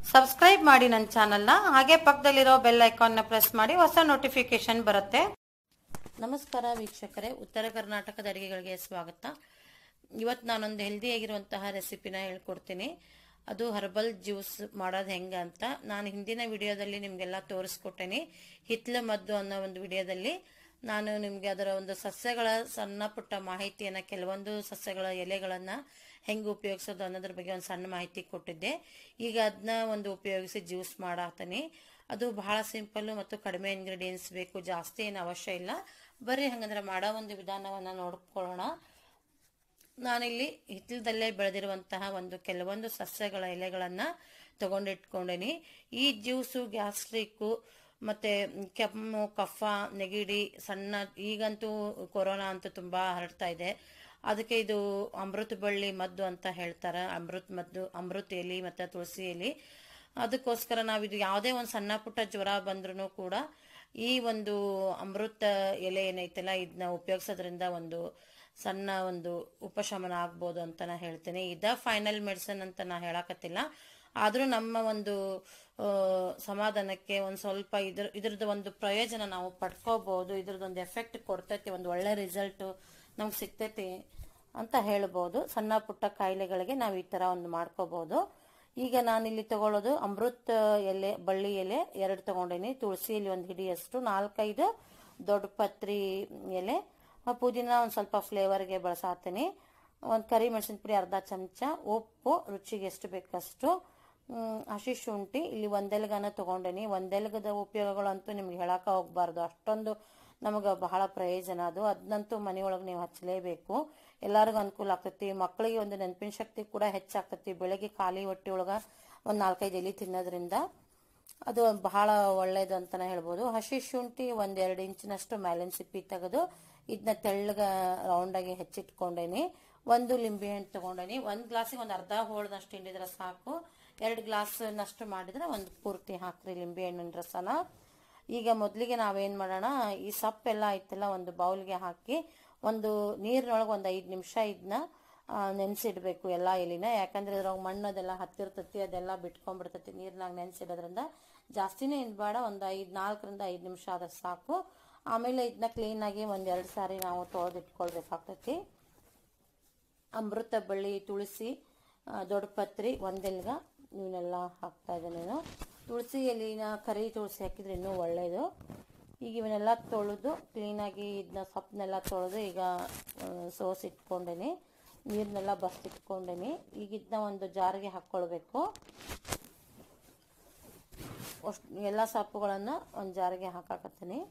subscribe ಮಾಡಿ ನನ್ನ ಚಾನಲ್ನ ಹಾಗೆ ಪಕ್ಕದಲ್ಲಿರೋ ಬೆಲ್ ಐಕಾನ್ನ ಪ್ರೆಸ್ ಮಾಡಿ ಹೊಸ ನೋಟಿಫಿಕೇಶನ್ ಬರುತ್ತೆ ನಮಸ್ಕಾರ ವೀಕ್ಷಕರೇ ಉತ್ತರ ಕರ್ನಾಟಕದ ಅಡುಗೆಗಳಿಗೆ ಸ್ವಾಗತ ಇವತ್ತು ನಾನೊಂದು ಹೆಲ್ದಿ ಆಗಿರುವಂತಹ ರೆಸಿಪಿನ ಹೇಳ್ಕೊಡ್ತೀನಿ ಅದು ಹರ್ಬಲ್ ಜ್ಯೂಸ್ ಮಾಡೋದು ಹೆಂಗ ಅಂತ ನಾನು ಹಿಂದಿನ ವಿಡಿಯೋದಲ್ಲಿ ನಿಮಗೆಲ್ಲ ತೋರಿಸ್ಕೊಟ್ಟೇನಿ ಹಿತ್ಲ ಮದ್ದು ಅನ್ನೋ ಒಂದು ವಿಡಿಯೋದಲ್ಲಿ ನಾನು ನಿಮಗೆ ಅದರ ಒಂದು ಸಸ್ಯಗಳ ಸಣ್ಣ ಪುಟ್ಟ ಮಾಹಿತಿಯನ್ನು ಕೆಲವೊಂದು ಸಸ್ಯಗಳ ಎಲೆಗಳನ್ನು ಹೆಂಗೆ ಉಪಯೋಗಿಸೋದು ಅನ್ನೋದ್ರ ಬಗ್ಗೆ ಒಂದು ಸಣ್ಣ ಮಾಹಿತಿ ಕೊಟ್ಟಿದ್ದೆ ಈಗ ಅದನ್ನ ಒಂದು ಉಪಯೋಗಿಸಿ ಜ್ಯೂಸ್ ಮಾಡಾತೀನಿ ಅದು ಬಹಳ ಸಿಂಪಲ್ಲು ಮತ್ತು ಕಡಿಮೆ ಇಂಗ್ರೀಡಿಯೆಂಟ್ಸ್ ಬೇಕು ಜಾಸ್ತಿ ಏನು ಅವಶ್ಯ ಇಲ್ಲ ಬರ್ರಿ ಹಂಗಂದ್ರೆ ಮಾಡೋ ಒಂದು ವಿಧಾನವನ್ನು ನೋಡ್ಕೊಳ್ಳೋಣ ನಾನಿಲ್ಲಿ ಹಿತ್ತಲದಲ್ಲೇ ಬೆಳೆದಿರುವಂತಹ ಒಂದು ಕೆಲವೊಂದು ಸಸ್ಯಗಳ ಎಲೆಗಳನ್ನು ತಗೊಂಡಿಟ್ಕೊಂಡೇನಿ ಈ ಜ್ಯೂಸು ಗ್ಯಾಸ್ಟ್ರಿಕ್ಕು ಮತ್ತೆ ಕೆಮ್ಮು ಕಫ ನೆಗಡಿ ಸಣ್ಣ ಈಗಂತೂ ಕೊರೋನಾ ಅಂತೂ ತುಂಬಾ ಹರಡ್ತಾ ಇದೆ ಅದಕ್ಕೆ ಇದು ಅಮೃತ ಬಳ್ಳಿ ಮದ್ದು ಅಂತ ಹೇಳ್ತಾರೆ ಅಮೃತ ಮದ್ದು ಅಮೃತ ಎಲೆ ಮತ್ತು ತುಳಸಿ ಎಲೆ ಅದಕ್ಕೋಸ್ಕರ ನಾವಿದು ಯಾವುದೇ ಒಂದು ಸಣ್ಣ ಪುಟ್ಟ ಜ್ವರ ಬಂದ್ರೂ ಕೂಡ ಈ ಒಂದು ಅಮೃತ ಎಲೆ ಏನೈತಲ್ಲ ಇದನ್ನ ಉಪಯೋಗಿಸೋದ್ರಿಂದ ಒಂದು ಸಣ್ಣ ಒಂದು ಉಪಶಮನ ಆಗ್ಬೋದು ಅಂತ ನಾ ಹೇಳ್ತೇನೆ ಇದ ಫೈನಲ್ ಮೆಡಿಸಿನ್ ಅಂತ ನಾ ಹೇಳಕತ್ತಿಲ್ಲ ಆದರೂ ನಮ್ಮ ಒಂದು ಸಮಾಧಾನಕ್ಕೆ ಒಂದು ಸ್ವಲ್ಪ ಇದ್ರ ಇದ್ರದ್ದು ಒಂದು ಪ್ರಯೋಜನ ನಾವು ಪಡ್ಕೋಬಹುದು ಇದ್ರದ್ದು ಒಂದು ಎಫೆಕ್ಟ್ ಕೊಡ್ತೈತಿ ಒಂದು ಒಳ್ಳೆ ರಿಸಲ್ಟ್ ನಮ್ಗೆ ಸಿಗ್ತೈತಿ ಅಂತ ಹೇಳ್ಬೋದು ಸಣ್ಣ ಪುಟ್ಟ ಕಾಯಿಲೆಗಳಿಗೆ ನಾವು ಈ ಥರ ಒಂದು ಮಾಡ್ಕೋಬಹುದು ಈಗ ನಾನಿಲ್ಲಿ ತಗೊಳ್ಳೋದು ಅಮೃತ ಎಲೆ ಬಳ್ಳಿ ಎಲೆ ಎರಡು ತಗೊಂಡೇನಿ ತುಳಸಿ ಎಲೆ ಒಂದು ಹಿಡಿಯಷ್ಟು ನಾಲ್ಕೈದು ದೊಡ್ಡ ಪತ್ರಿ ಎಲೆ ಪುದೀನ ಒಂದು ಸ್ವಲ್ಪ ಫ್ಲೇವರ್ಗೆ ಬಳಸಾತೀನಿ ಒಂದು ಕರಿ ಮೆಣಸಿನ ಪುಡಿ ಅರ್ಧ ಚಮಚ ಉಪ್ಪು ರುಚಿಗೆ ಎಷ್ಟು ಬೇಕಷ್ಟು ಹಸಿ ಶುಂಠಿ ಇಲ್ಲಿ ಒಂದೆಲಗನ ತಗೊಂಡೇನಿ ಒಂದೆಲಗದ ಉಪಯೋಗಗಳಂತೂ ನಿಮ್ಗೆ ಹೇಳಕ ಹೋಗ್ಬಾರ್ದು ಅಷ್ಟೊಂದು ನಮಗೆ ಬಹಳ ಪ್ರಯೋಜನ ಅದು ಅದನ್ನಂತೂ ಮನೆಯೊಳಗೆ ನೀವು ಹಚ್ಚಲೇಬೇಕು ಎಲ್ಲರಿಗೂ ಅನುಕೂಲ ಆಗ್ತೈತಿ ಮಕ್ಕಳಿಗೆ ಒಂದು ನೆನಪಿನ ಶಕ್ತಿ ಕೂಡ ಹೆಚ್ಚಾಗ್ತೈತಿ ಬೆಳಗ್ಗೆ ಖಾಲಿ ಹೊಟ್ಟೆ ಒಳಗೆ ಒಂದು ನಾಲ್ಕೈದು ಎಲೆ ತಿನ್ನೋದ್ರಿಂದ ಅದು ಬಹಳ ಒಳ್ಳೇದು ಅಂತಾನೆ ಹೇಳ್ಬೋದು ಹಸಿ ಶುಂಠಿ ಒಂದೆರಡು ಇಂಚಿನಷ್ಟು ಮ್ಯಾಲಿನ ಸಿಪ್ಪಿ ತೆಗೆದು ಇದನ್ನ ತೆಳ್ಳಗ ರೌಂಡಾಗಿ ಹೆಚ್ಚಿಟ್ಕೊಂಡೇನಿ ಒಂದು ಲಿಂಬೆ ಹಣ್ಣು ತಗೊಂಡೇನಿ ಒಂದು ಗ್ಲಾಸಿಗೆ ಒಂದು ಅರ್ಧ ಹೋಳ್ದಷ್ಟು ಹಿಂಡಿದ್ರೆ ಸಾಕು ಎರಡು ಗ್ಲಾಸ್ನಷ್ಟು ಮಾಡಿದ್ರೆ ಒಂದು ಪೂರ್ತಿ ಹಾಕ್ರಿ ಲಿಂಬೆ ಹಣ್ಣಿನ ರಸನ ಈಗ ಮೊದಲಿಗೆ ನಾವೇನು ಮಾಡೋಣ ಈ ಸಪ್ಪೆಲ್ಲ ಐತೆಲ್ಲ ಒಂದು ಬೌಲ್ಗೆ ಹಾಕಿ ಒಂದು ನೀರಿನೊಳಗೆ ಒಂದು ಐದು ನಿಮಿಷ ಇದನ್ನ ನೆನೆಸಿಡ್ಬೇಕು ಎಲ್ಲ ಎಲಿನ ಯಾಕಂದ್ರೆ ಇದ್ರೊಳಗೆ ಮಣ್ಣು ಅದೆಲ್ಲ ಹತ್ತಿರ್ತತಿ ಅದೆಲ್ಲ ಬಿಟ್ಕೊಂಡ್ಬಿಡ್ತೈತಿ ನೀರಿನಾಗ ನೆನೆಸಿಡೋದ್ರಿಂದ ಜಾಸ್ತಿನೇ ಬೇಡ ಒಂದು ಐದು ನಾಲ್ಕರಿಂದ ಐದು ನಿಮಿಷ ಆದ್ರೆ ಸಾಕು ಆಮೇಲೆ ಇದನ್ನ ಕ್ಲೀನಾಗಿ ಒಂದೆರಡು ಸಾರಿ ನಾವು ತೊಳೆದಿಟ್ಕೊಳ್ಬೇಕಾಗ್ತೈತಿ ಅಮೃತ ಬಳ್ಳಿ ತುಳಸಿ ದೊಡ್ಡ ಪತ್ರಿ ಒಂದೆಲ್ಗ ಇವನ್ನೆಲ್ಲ ಹಾಕ್ತಾ ಇದ್ದೇನೆ ನಾನು ತುಳಸಿ ಎಲಿನ ಕರಿ ತುಳಸಿ ಹಾಕಿದ್ರೆ ಇನ್ನೂ ಒಳ್ಳೆಯದು ಈಗ ಇವನ್ನೆಲ್ಲ ತೊಳೆದು ಕ್ಲೀನಾಗಿ ಇದನ್ನ ಸೊಪ್ಪನ್ನೆಲ್ಲ ತೊಳೆದು ಈಗ ಸೋಸಿಟ್ಕೊಂಡೇನಿ ನೀರನ್ನೆಲ್ಲ ಬಸ್ತಿಟ್ಕೊಂಡೇನಿ ಈಗ ಇದನ್ನ ಒಂದು ಜಾರಿಗೆ ಹಾಕ್ಕೊಳ್ಬೇಕು ಅಷ್ಟು ಎಲ್ಲ ಸೊಪ್ಪುಗಳನ್ನು ಒಂದು ಜಾರಿಗೆ ಹಾಕಾಕತ್ತೀನಿ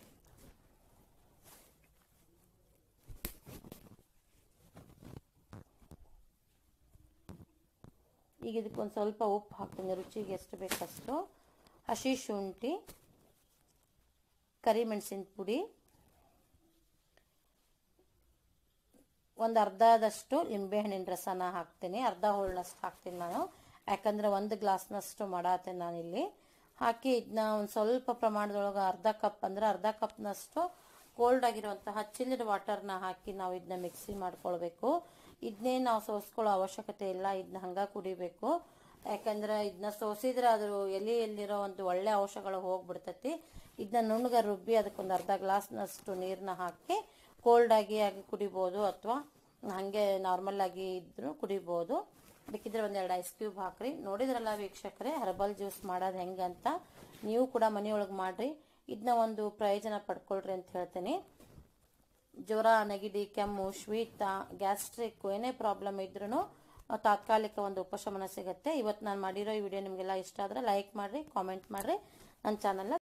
ಈಗ ಇದಕ್ಕೊಂದು ಸ್ವಲ್ಪ ಉಪ್ಪು ಹಾಕ್ತೀನಿ ರುಚಿಗೆ ಎಷ್ಟು ಬೇಕಷ್ಟು ಹಸಿ ಶುಂಠಿ ಕರಿಮೆಣಸಿನ ಪುಡಿ ಒಂದು ಅರ್ಧದಷ್ಟು ಲಿಂಬೆಹಣ್ಣಿನ ರಸನ ಹಾಕ್ತೀನಿ ಅರ್ಧ ಹೋಳನಷ್ಟು ಹಾಕ್ತೀನಿ ನಾನು ಯಾಕಂದ್ರೆ ಒಂದು ಗ್ಲಾಸ್ನಷ್ಟು ಮಾಡಾತೇನೆ ನಾನಿಲ್ಲಿ ಹಾಕಿ ಇದನ್ನ ಒಂದು ಸ್ವಲ್ಪ ಪ್ರಮಾಣದೊಳಗೆ ಅರ್ಧ ಕಪ್ ಅಂದ್ರೆ ಅರ್ಧ ಕಪ್ನಷ್ಟು ಕೋಲ್ಡ್ ಆಗಿರುವಂತಹ ಚಿಲ್ಡ್ ವಾಟರ್ನ ಹಾಕಿ ನಾವು ಇದನ್ನ ಮಿಕ್ಸಿ ಮಾಡ್ಕೊಳ್ಬೇಕು ಇದನ್ನೇ ನಾವು ಸೋಸ್ಕೊಳ್ಳೋ ಅವಶ್ಯಕತೆ ಇಲ್ಲ ಇದನ್ನ ಹಂಗ ಕುಡಿಬೇಕು ಯಾಕಂದ್ರೆ ಇದನ್ನ ಸೋಸಿದ್ರೆ ಅದ್ರ ಎಲೆಯಲ್ಲಿರೋ ಒಂದು ಒಳ್ಳೆ ಅಂಶಗಳು ಹೋಗ್ಬಿಡ್ತೈತಿ ಇದನ್ನ ನುಣ್ಣಗ ರುಬ್ಬಿ ಅದಕ್ಕೊಂದು ಅರ್ಧ ಗ್ಲಾಸ್ನಷ್ಟು ನೀರನ್ನ ಹಾಕಿ ಕೋಲ್ಡ್ ಆಗಿ ಆಗಿ ಕುಡಿಬೋದು ಅಥವಾ ಹಾಗೆ ನಾರ್ಮಲ್ ಆಗಿ ಇದ್ರು ಕುಡಿಬೋದು ಬೇಕಿದ್ರೆ ಒಂದೆರಡು ಐಸ್ ಕ್ಯೂಬ್ ಹಾಕ್ರಿ ನೋಡಿದ್ರಲ್ಲ ವೀಕ್ಷಕರೇ ಹರ್ಬಲ್ ಜ್ಯೂಸ್ ಮಾಡೋದು ಹೆಂಗೆ ಅಂತ ನೀವು ಕೂಡ ಮನೆಯೊಳಗೆ ಮಾಡ್ರಿ ಇದನ್ನ ಒಂದು ಪ್ರಯೋಜನ ಪಡ್ಕೊಳ್ರಿ ಅಂತ ಹೇಳ್ತೀನಿ ಜ್ವರ ನೆಗಡಿ ಕೆಮ್ಮು ಶೀತ ಗ್ಯಾಸ್ಟ್ರಿಕ್ ಏನೇ ಪ್ರಾಬ್ಲಮ್ ಇದ್ರೂ ತಾತ್ಕಾಲಿಕ ಒಂದು ಉಪಶಮನ ಸಿಗುತ್ತೆ ಇವತ್ತು ನಾನು ಮಾಡಿರೋ ಈ ವಿಡಿಯೋ ನಿಮಗೆಲ್ಲ ಇಷ್ಟ ಆದರೆ ಲೈಕ್ ಮಾಡಿರಿ ಕಾಮೆಂಟ್ ಮಾಡಿರಿ ನನ್ನ ಚಾನಲ್ನ